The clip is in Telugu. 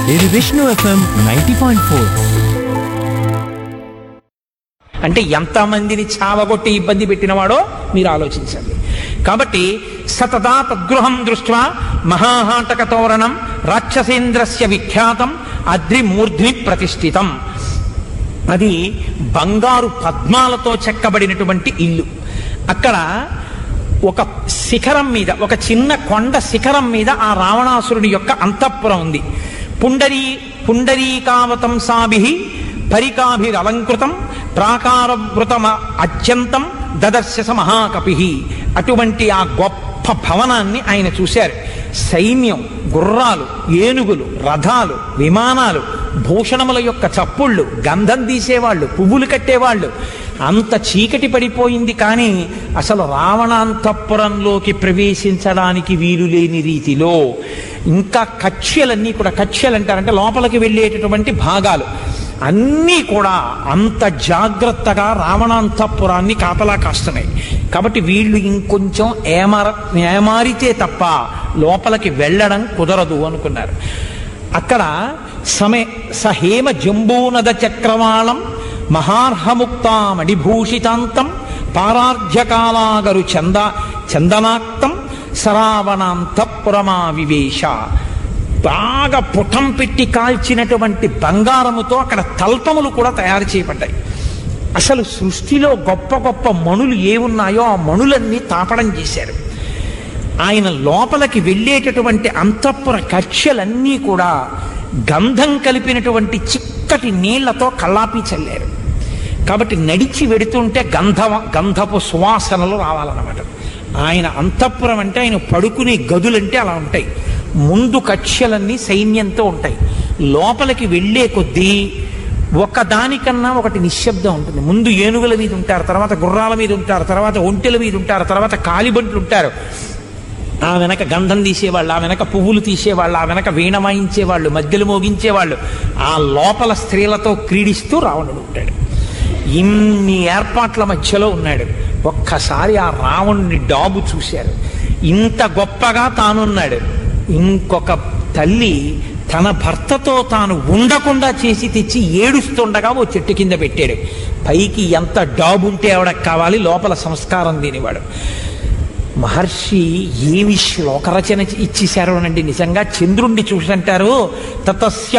ఇది Vishnu FM ninety point four అంటే ఎంతమందిని చావగొట్టి ఇబ్బంది పెట్టినవాడో మీరు ఆలోచించండి కాబట్టి సతదా తద్గృహం దృష్ట్యా మహాహాటక తోరణం రాక్షసేంద్రస్య విఖ్యాతం అద్రిమూర్ధ్ని ప్రతిష్ఠితం అది బంగారు పద్మాలతో చెక్కబడినటువంటి ఇల్లు అక్కడ ఒక శిఖరం మీద ఒక చిన్న కొండ శిఖరం మీద ఆ రావణాసురుని యొక్క అంతఃపురం ఉంది పుండరీ పుండరీకావతం సాభి పరికాభిరలంకృతం ప్రాకారవృతమ అత్యంతం దదర్శస మహాకపి అటువంటి ఆ గొప్ప భవనాన్ని ఆయన చూశారు సైన్యం గుర్రాలు ఏనుగులు రథాలు విమానాలు భూషణముల యొక్క చప్పుళ్ళు గంధం తీసేవాళ్ళు పువ్వులు కట్టేవాళ్ళు అంత చీకటి పడిపోయింది కానీ అసలు రావణాంతఃపురంలోకి ప్రవేశించడానికి వీలు లేని రీతిలో ఇంకా కక్ష్యలన్నీ కూడా కక్ష్యలు అంటారంటే లోపలికి వెళ్ళేటటువంటి భాగాలు అన్నీ కూడా అంత జాగ్రత్తగా రావణాంతఃపురాన్ని కాపలా కాస్తున్నాయి కాబట్టి వీళ్ళు ఇంకొంచెం ఏమార ఏమారితే తప్ప లోపలికి వెళ్ళడం కుదరదు అనుకున్నారు అక్కడ సమే సహేమ జంబూనద చక్రవాళం మహార్హముక్తామణిభూషితాంతం పారార్ఘ్యకాలాగరు చంద చందనాక్తం సరావణాంతఃపురమా వివేశ బాగా పుటం పెట్టి కాల్చినటువంటి బంగారముతో అక్కడ తల్పములు కూడా తయారు చేయబడ్డాయి అసలు సృష్టిలో గొప్ప గొప్ప మణులు ఏ ఉన్నాయో ఆ మణులన్నీ తాపడం చేశారు ఆయన లోపలికి వెళ్ళేటటువంటి అంతఃపుర కక్షలన్నీ కూడా గంధం కలిపినటువంటి చిక్కటి నీళ్లతో కల్లాపి చల్లారు కాబట్టి నడిచి వెడుతుంటే గంధ గంధపు సువాసనలు రావాలన్నమాట ఆయన అంతఃపురం అంటే ఆయన పడుకునే గదులంటే అలా ఉంటాయి ముందు కక్ష్యలన్నీ సైన్యంతో ఉంటాయి లోపలికి వెళ్ళే కొద్దీ ఒకదానికన్నా ఒకటి నిశ్శబ్దం ఉంటుంది ముందు ఏనుగుల మీద ఉంటారు తర్వాత గుర్రాల మీద ఉంటారు తర్వాత ఒంటెల మీద ఉంటారు తర్వాత కాలిబంట్లు ఉంటారు ఆ వెనక గంధం తీసేవాళ్ళు ఆ వెనక పువ్వులు తీసేవాళ్ళు ఆ వెనక వీణ వాయించేవాళ్ళు మధ్యలు మోగించేవాళ్ళు ఆ లోపల స్త్రీలతో క్రీడిస్తూ రావణుడు ఉంటాడు ఇన్ని ఏర్పాట్ల మధ్యలో ఉన్నాడు ఒక్కసారి ఆ రావణుని డాబు చూశారు ఇంత గొప్పగా తానున్నాడు ఇంకొక తల్లి తన భర్తతో తాను ఉండకుండా చేసి తెచ్చి ఏడుస్తుండగా ఓ చెట్టు కింద పెట్టాడు పైకి ఎంత డాబు ఉంటే ఆవిడకి కావాలి లోపల సంస్కారం దీనివాడు మహర్షి ఏమి శ్లోకరచన ఇచ్చేశారు అనండి నిజంగా చంద్రుణ్ణి చూసంటారు తతస్య